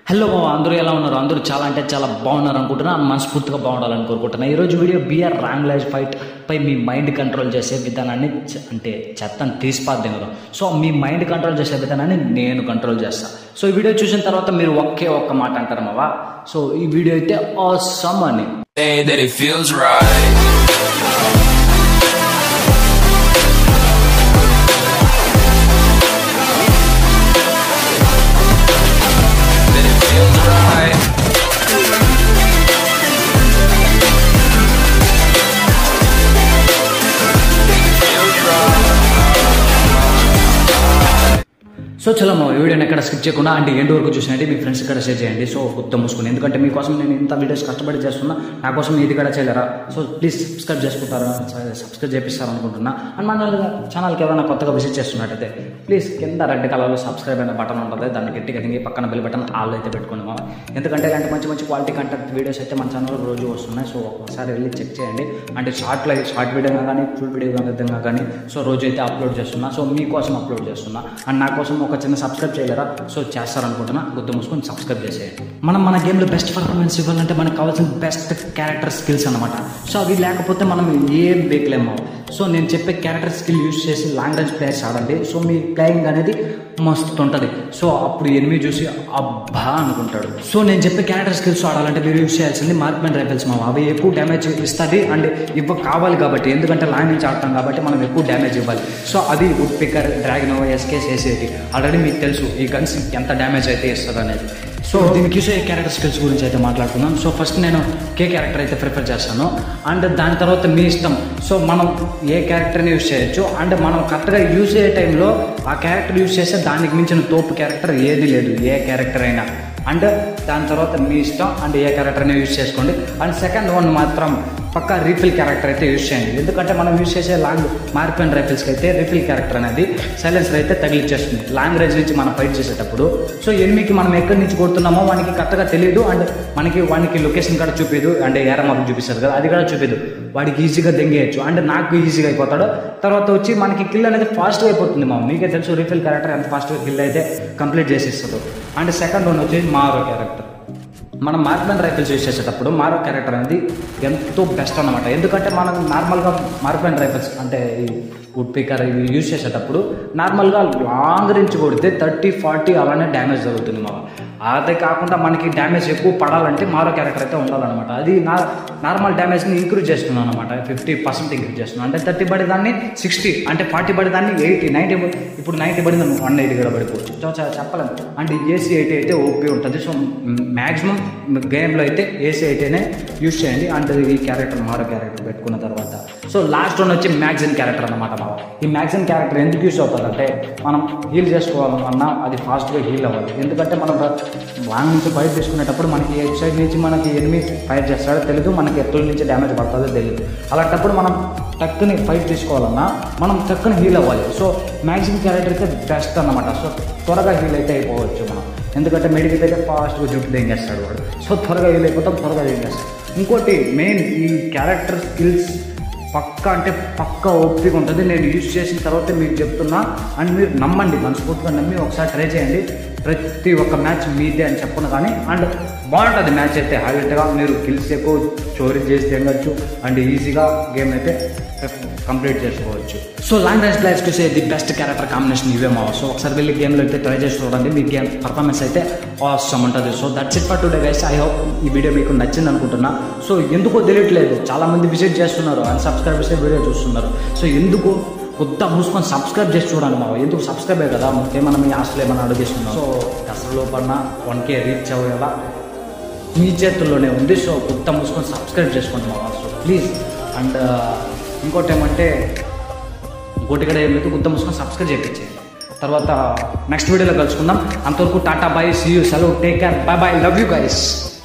Hello బాబు అందరూ ఎలా ఉన్నారు అందరూ చాలా అంటే చాలా బాగున్నారు అనుకుంటున్నా మనస్ఫూర్తిగా బాగుండాలని కోరుకుంటున్నా ఈరోజు వీడియో బిఆర్ రాంగ్లాజ్ ఫైట్ పై మీ మైండ్ కంట్రోల్ చేసే విధానాన్ని చ- అంటే చెత్తను తీసిపాద్దాం కదా సో మీ మైండ్ కంట్రోల్ చేసే విధానాన్ని నేను కంట్రోల్ చేస్తా సో ఈ వీడియో చూసిన తర్వాత మీరు ఒకే ఒక్క మాట అంటారు మావా సో ఈ వీడియో అయితే ఆసమ్ అని Say that it feels right. That it feels right. Feels right. So చలో మా వీడియోని ఎక్కడ స్కిప్ చేయకుండా అంటే ఎండ్ వరకు చూసినట్టు మీ ఫ్రెండ్స్ ఇక్కడ షేర్ చేయండి సో గుర్తు మూసుకుని ఎందుకంటే మీకోసం నేను ఇంత వీడియోస్ కష్టపడి చేస్తున్నా నా కోసం ఇది కూడా చేయలేరా సో ప్లీజ్ సబ్స్క్రైబ్ చేసుకుంటారా సబ్స్క్రైబ్ చేపిస్తారు అనుకుంటున్నా అండ్ మన ఛానల్కి ఎవరైనా కొత్తగా విజిట్ చేస్తున్నట్టయితే ప్లీజ్ కింద రెడ్ కలర్లో సబ్స్క్రైబ్ అనే బటన్ ఉంటుంది దాన్ని గట్టిగా దిగి పక్కన బెల్ బటన్ ఆల్ అయితే పెట్టుకోండి మా ఎందుకంటే ఇలాంటి మంచి మంచి క్వాలిటీ కంటెంట్ వీడియోస్ అయితే మన ఛానల్లో రోజు వస్తున్నాయి సో ఒకసారి వెళ్ళి చెక్ చేయండి అంటే షార్ట్ లైవ్ షార్ట్ వీడియోగా కానీ ఫుల్ వీడియో విధంగా కానీ సో రోజు అయితే అప్లోడ్ చేస్తున్నా సో మీకోసం అప్లోడ్ చేస్తున్నా అండ్ నా కోసం ఒక చిన్న సబ్స్క్రైబ్ చేయలేరా సో చేస్తారనుకుంటున్నా గుర్తు మూసుకొని సబ్స్క్రైబ్ చేసేయండి మనం మన గేమ్లో బెస్ట్ పర్ఫార్మెన్స్ ఇవ్వాలంటే మనకు కావాల్సిన బెస్ట్ క్యారెక్టర్ స్కిల్స్ అనమాట సో అవి లేకపోతే మనం ఏం బేకలేము సో నేను చెప్పే క్యారెక్టర్ స్కిల్ యూస్ చేసి లాంగ్ రేంజ్ ప్లేయర్స్ ఆడండి సో మీ ప్లేయింగ్ అనేది మస్తు ఉంటుంది సో అప్పుడు ఎనిమిది చూసి అబ్బా అనుకుంటాడు సో నేను చెప్పే క్యారెక్టర్ స్కిల్స్ ఆడాలంటే మీరు యూస్ చేయాల్సింది మార్క్మెంట్ రైఫిల్స్ మా అవి ఎక్కువ డ్యామేజ్ ఇస్తుంది అండ్ ఇవ్వ కావాలి కాబట్టి ఎందుకంటే లాంగ్ నుంచి ఆడతాం కాబట్టి మనం ఎక్కువ డ్యామేజ్ ఇవ్వాలి సో అది వుడ్ పిక్కర్ డ్రాగన్ ఎస్కేస్ వేసేది ఆల్రెడీ మీకు తెలుసు ఈ గన్స్ ఎంత డ్యామేజ్ అయితే ఇస్తుంది అనేది సో దీనికి యూస్ అయ్యే క్యారెక్టర్ స్కిల్స్ గురించి అయితే మాట్లాడుకుందాం సో ఫస్ట్ నేను కే క్యారెక్టర్ అయితే ప్రిఫర్ చేస్తాను అండ్ దాని తర్వాత మీ ఇష్టం సో మనం ఏ క్యారెక్టర్ని యూస్ చేయొచ్చు అండ్ మనం కరెక్ట్గా యూస్ అయ్యే టైంలో ఆ క్యారెక్టర్ యూస్ చేస్తే దానికి మించిన తోపు క్యారెక్టర్ ఏది లేదు ఏ క్యారెక్టర్ అయినా అండ్ దాని తర్వాత మీ ఇష్టం అండ్ ఏ క్యారెక్టర్ని యూస్ చేసుకోండి అండ్ సెకండ్ వన్ మాత్రం పక్కా రీఫిల్ క్యారెక్టర్ అయితే యూస్ చేయండి ఎందుకంటే మనం యూస్ చేసే లాంగ్ మార్పెన్ రైఫిల్స్కి అయితే రీఫిల్ క్యారెక్టర్ అనేది సైలెన్సర్ అయితే తగిలిచ్చేస్తుంది లాంగ్ రేంజ్ నుంచి మనం ఫైట్ చేసేటప్పుడు సో ఎనిమికి మనం ఎక్కడి నుంచి కొడుతున్నామో మనకి కరెక్ట్గా తెలియదు అండ్ మనకి వానికి లొకేషన్ కూడా చూపించదు అంటే ఏరమాకు చూపిస్తారు కదా అది కూడా చూపించదు వాడికి ఈజీగా దెంగేయచ్చు అండ్ నాకు ఈజీగా అయిపోతాడు తర్వాత వచ్చి మనకి కిల్ అనేది ఫాస్ట్గా అయిపోతుంది మా మీకే తెలుసు రీఫిల్ క్యారెక్టర్ ఎంత ఫాస్ట్గా కిల్ అయితే కంప్లీట్ చేసేస్తుంది అండ్ సెకండ్ వన్ వచ్చి మారో క్యారెక్టర్ మనం మార్క్మెన్ రైఫిల్స్ యూస్ చేసేటప్పుడు మారో క్యారెక్టర్ అనేది ఎంతో బెస్ట్ అన్నమాట ఎందుకంటే మనం నార్మల్గా మార్క్మెన్ రైఫిల్స్ అంటే ఈ వుడ్ పికర్ ఇవి యూస్ చేసేటప్పుడు నార్మల్గా లాంగ్ రేంజ్ కొడితే థర్టీ ఫార్టీ అలానే డ్యామేజ్ జరుగుతుంది మా అదే కాకుండా మనకి డ్యామేజ్ ఎక్కువ పడాలంటే మారో క్యారెక్టర్ అయితే ఉండాలన్నమాట అది నా నార్మల్ డ్యామేజ్ని ఇంక్రీజ్ చేస్తున్నాను అనమాట ఫిఫ్టీ పర్సెంట్ ఇంక్రీజ్ చేస్తున్నాను అంటే థర్టీ పడేదాన్ని సిక్స్టీ అంటే ఫార్టీ పడేదాన్ని ఎయిటీ నైంటీ ఇప్పుడు నైంటీ పడింది వన్ ఎయిటీ కూడా పడిపోవచ్చు సో చ- చెప్పలేము అంటే ఏసీ ఎయిటీ అయితే ఓపీ ఉంటుంది సో మ్యాక్సిమం గేమ్లో అయితే ఏసీ ఎయిటీనే యూస్ చేయండి అంటే ఈ క్యారెక్టర్ మారో క్యారెక్టర్ పెట్టుకున్న తర్వాత సో లాస్ట్ వన్ వచ్చి మ్యాగ్జిన్ క్యారెక్టర్ అనమాట మా ఈ మ్యాగ్జిన్ క్యారెక్టర్ ఎందుకు యూస్ అవుతుందంటే మనం హీల్ చేసుకోవాలన్నా అది ఫాస్ట్గా హీల్ అవ్వాలి ఎందుకంటే మనం లాంగ్ నుంచి ఫైట్ తీసుకునేటప్పుడు మనకి ఏ సైడ్ నుంచి మనకి ఎనిమిది ఫైట్ చేస్తాడో తెలియదు మనకి ఎత్తుల నుంచి డ్యామేజ్ పడుతుందో తెలియదు అలాంటప్పుడు మనం టక్కుని ఫైట్ తీసుకోవాలన్నా మనం టక్కుని హీల్ అవ్వాలి సో మ్యాగ్జిన్ క్యారెక్టర్ అయితే బెస్ట్ అన్నమాట సో త్వరగా హీల్ అయితే అయిపోవచ్చు మనం ఎందుకంటే మెడికల్ అయితే ఫాస్ట్గా జుట్టు దింగేస్తాడు వాడు సో త్వరగా హీల్ అయిపోతాం త్వరగా దింగేస్తాడు ఇంకోటి మెయిన్ ఈ క్యారెక్టర్ స్కిల్స్ పక్క అంటే పక్క ఓపిక ఉంటుంది నేను యూజ్ చేసిన తర్వాత మీకు చెప్తున్నా అండ్ మీరు నమ్మండి మనస్ఫూర్తిగా నమ్మి ఒకసారి ట్రై చేయండి ప్రతి ఒక్క మ్యాచ్ మీదే అని చెప్పను కానీ అండ్ బాగుంటుంది మ్యాచ్ అయితే హైలైట్గా మీరు కిల్స్ ఎక్కువ చోరీ చేసి తినచ్చు అండ్ ఈజీగా గేమ్ అయితే కంప్లీట్ చేసుకోవచ్చు సో లాంగ్ రేంజ్ ప్లేయర్స్కి వచ్చే ది బెస్ట్ క్యారెక్టర్ కాంబినేషన్ ఇవే మావ సో ఒకసారి వెళ్ళి గేమ్లో అయితే ట్రై చేసి చూడండి మీ గేమ్ పర్ఫార్మెన్స్ అయితే అవసరం ఉంటుంది so that's it for today guys I hope ఈ వీడియో మీకు నచ్చింది అనుకుంటున్నా సో ఎందుకో తెలియట్లేదు చాలా మంది విజిట్ చేస్తున్నారు అన్ సబ్స్క్రైబర్స్ వీడియో చూస్తున్నారు సో ఎందుకు కొత్త మూసుకొని సబ్స్క్రైబ్ చేసి చూడండి మావ ఎందుకు సబ్స్క్రైబే కదా ఏమన్నా మీ ఆస్తులు ఏమన్నా అడిగిస్తున్నాం సో అసలు లోపల వన్ కే రీచ్ అవ్వేలా మీ చేతుల్లోనే ఉంది సో కొత్త మూసుకొని సబ్స్క్రైబ్ చేసుకోండి మావ సో ప్లీజ్ అండ్ ఇంకోటి ఏమంటే ఇంకోటి కూడా ఏం లేదు కొత్త మూసుకొని సబ్స్క్రైబ్ చేయించేయండి తర్వాత నెక్స్ట్ వీడియోలో కలుసుకుందాం అంతవరకు టాటా బాయ్ సీ యూ సెలవు take care bye bye love you guys